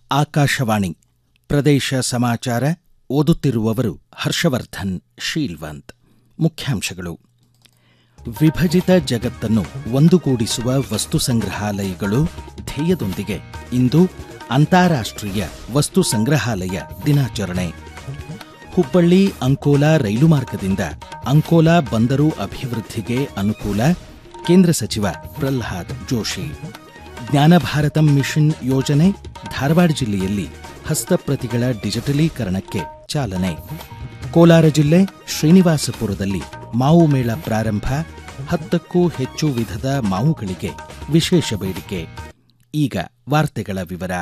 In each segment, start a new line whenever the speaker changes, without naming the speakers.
ಆಕಾಶವಾಣಿ ಪ್ರದೇಶ ಸಮಾಚಾರ ಓದುತ್ತಿರುವವರು ಹರ್ಷವರ್ಧನ್ ಶೀಲ್ವಂತ್ ಮುಖ್ಯಾಂಶಗಳು ವಿಭಜಿತ ಜಗತ್ತನ್ನು ಒಂದುಗೂಡಿಸುವ ವಸ್ತು ಸಂಗ್ರಹಾಲಯಗಳು ಧ್ಯೇಯದೊಂದಿಗೆ ಇಂದು ಅಂತಾರಾಷ್ಟ್ರೀಯ ವಸ್ತು ಸಂಗ್ರಹಾಲಯ ದಿನಾಚರಣೆ ಹುಬ್ಬಳ್ಳಿ ಅಂಕೋಲಾ ರೈಲು ಮಾರ್ಗದಿಂದ ಅಂಕೋಲಾ ಬಂದರು ಅಭಿವೃದ್ಧಿಗೆ ಅನುಕೂಲ ಕೇಂದ್ರ ಸಚಿವ ಪ್ರಲ್ಹಾದ್ ಜೋಶಿ ಜ್ಞಾನಭಾರತಂ ಮಿಷನ್ ಯೋಜನೆ ಧಾರವಾಡ ಜಿಲ್ಲೆಯಲ್ಲಿ ಹಸ್ತಪ್ರತಿಗಳ ಡಿಜಿಟಲೀಕರಣಕ್ಕೆ ಚಾಲನೆ ಕೋಲಾರ ಜಿಲ್ಲೆ ಶ್ರೀನಿವಾಸಪುರದಲ್ಲಿ ಮಾವು ಮೇಳ ಪ್ರಾರಂಭ ಹತ್ತಕ್ಕೂ ಹೆಚ್ಚು ವಿಧದ ಮಾವುಗಳಿಗೆ ವಿಶೇಷ ಬೇಡಿಕೆ ಈಗ ವಾರ್ತೆಗಳ ವಿವರ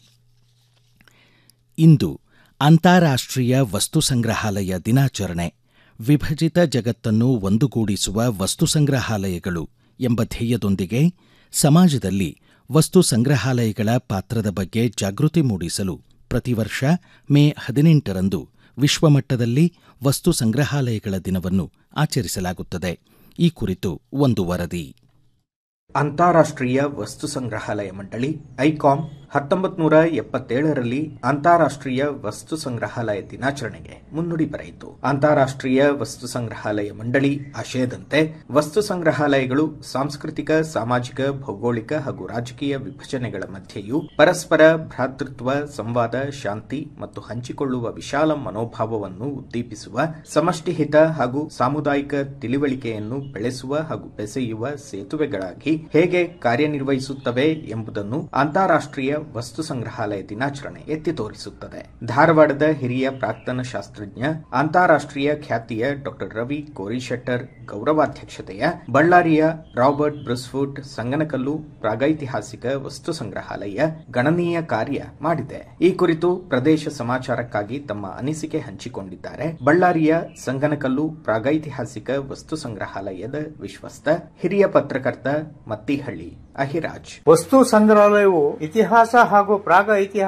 ಇಂದು ಅಂತಾರಾಷ್ಟ್ರೀಯ ವಸ್ತು ಸಂಗ್ರಹಾಲಯ ದಿನಾಚರಣೆ ವಿಭಜಿತ ಜಗತ್ತನ್ನು ಒಂದುಗೂಡಿಸುವ ವಸ್ತು ಸಂಗ್ರಹಾಲಯಗಳು ಎಂಬ ಧ್ಯೇಯದೊಂದಿಗೆ ಸಮಾಜದಲ್ಲಿ ವಸ್ತು ಸಂಗ್ರಹಾಲಯಗಳ ಪಾತ್ರದ ಬಗ್ಗೆ ಜಾಗೃತಿ ಮೂಡಿಸಲು ಪ್ರತಿ ವರ್ಷ ಮೇ ಹದಿನೆಂಟರಂದು ವಿಶ್ವಮಟ್ಟದಲ್ಲಿ ವಸ್ತು ಸಂಗ್ರಹಾಲಯಗಳ ದಿನವನ್ನು ಆಚರಿಸಲಾಗುತ್ತದೆ ಈ ಕುರಿತು ಒಂದು ವರದಿ
ಅಂತಾರಾಷ್ಟ್ರೀಯ ವಸ್ತು ಸಂಗ್ರಹಾಲಯ ಮಂಡಳಿ ಐಕಾಮ್ ಹತ್ತೊಂಬತ್ತು ನೂರ ಎಪ್ಪತ್ತೇಳರಲ್ಲಿ ಅಂತಾರಾಷ್ಟ್ರೀಯ ವಸ್ತು ಸಂಗ್ರಹಾಲಯ ದಿನಾಚರಣೆಗೆ ಮುನ್ನುಡಿ ಬರೆಯಿತು ಅಂತಾರಾಷ್ಟ್ರೀಯ ವಸ್ತು ಸಂಗ್ರಹಾಲಯ ಮಂಡಳಿ ಆಶಯದಂತೆ ವಸ್ತು ಸಂಗ್ರಹಾಲಯಗಳು ಸಾಂಸ್ಕೃತಿಕ ಸಾಮಾಜಿಕ ಭೌಗೋಳಿಕ ಹಾಗೂ ರಾಜಕೀಯ ವಿಭಜನೆಗಳ ಮಧ್ಯೆಯೂ ಪರಸ್ಪರ ಭ್ರಾತೃತ್ವ ಸಂವಾದ ಶಾಂತಿ ಮತ್ತು ಹಂಚಿಕೊಳ್ಳುವ ವಿಶಾಲ ಮನೋಭಾವವನ್ನು ಉದ್ದೀಪಿಸುವ ಸಮಷ್ಟಿ ಹಿತ ಹಾಗೂ ಸಾಮುದಾಯಿಕ ತಿಳಿವಳಿಕೆಯನ್ನು ಬೆಳೆಸುವ ಹಾಗೂ ಬೆಸೆಯುವ ಸೇತುವೆಗಳಾಗಿ ಹೇಗೆ ಕಾರ್ಯನಿರ್ವಹಿಸುತ್ತವೆ ಎಂಬುದನ್ನು ಅಂತಾರಾಷ್ಟ್ರೀಯ ವಸ್ತು ಸಂಗ್ರಹಾಲಯ ದಿನಾಚರಣೆ ಎತ್ತಿ ತೋರಿಸುತ್ತದೆ ಧಾರವಾಡದ ಹಿರಿಯ ಪ್ರಾಕ್ತನ ಶಾಸ್ತ್ರಜ್ಞ ಅಂತಾರಾಷ್ಟ್ರೀಯ ಖ್ಯಾತಿಯ ಡಾಕ್ಟರ್ ರವಿ ಕೋರಿಶೆಟ್ಟರ್ ಗೌರವಾಧ್ಯಕ್ಷತೆಯ ಬಳ್ಳಾರಿಯ ರಾಬರ್ಟ್ ಬ್ರುಸ್ಫುಟ್ ಸಂಗನಕಲ್ಲು ಪ್ರಾಗೈತಿಹಾಸಿಕ ವಸ್ತು ಸಂಗ್ರಹಾಲಯ ಗಣನೀಯ ಕಾರ್ಯ ಮಾಡಿದೆ ಈ ಕುರಿತು ಪ್ರದೇಶ ಸಮಾಚಾರಕ್ಕಾಗಿ ತಮ್ಮ ಅನಿಸಿಕೆ ಹಂಚಿಕೊಂಡಿದ್ದಾರೆ ಬಳ್ಳಾರಿಯ ಸಂಗನಕಲ್ಲು ಪ್ರಾಗೈತಿಹಾಸಿಕ ವಸ್ತು ಸಂಗ್ರಹಾಲಯದ ವಿಶ್ವಸ್ತ ಹಿರಿಯ ಪತ್ರಕರ್ತ ಮತ್ತಿಹಳ್ಳಿ ಅಹಿರಾಜ್
ವಸ್ತು ಸಂಗ್ರಹಾಲಯವು ಇತಿಹಾಸ ಹಾಗೂ ಪ್ರಾಗ ಇತಿಹಾಸ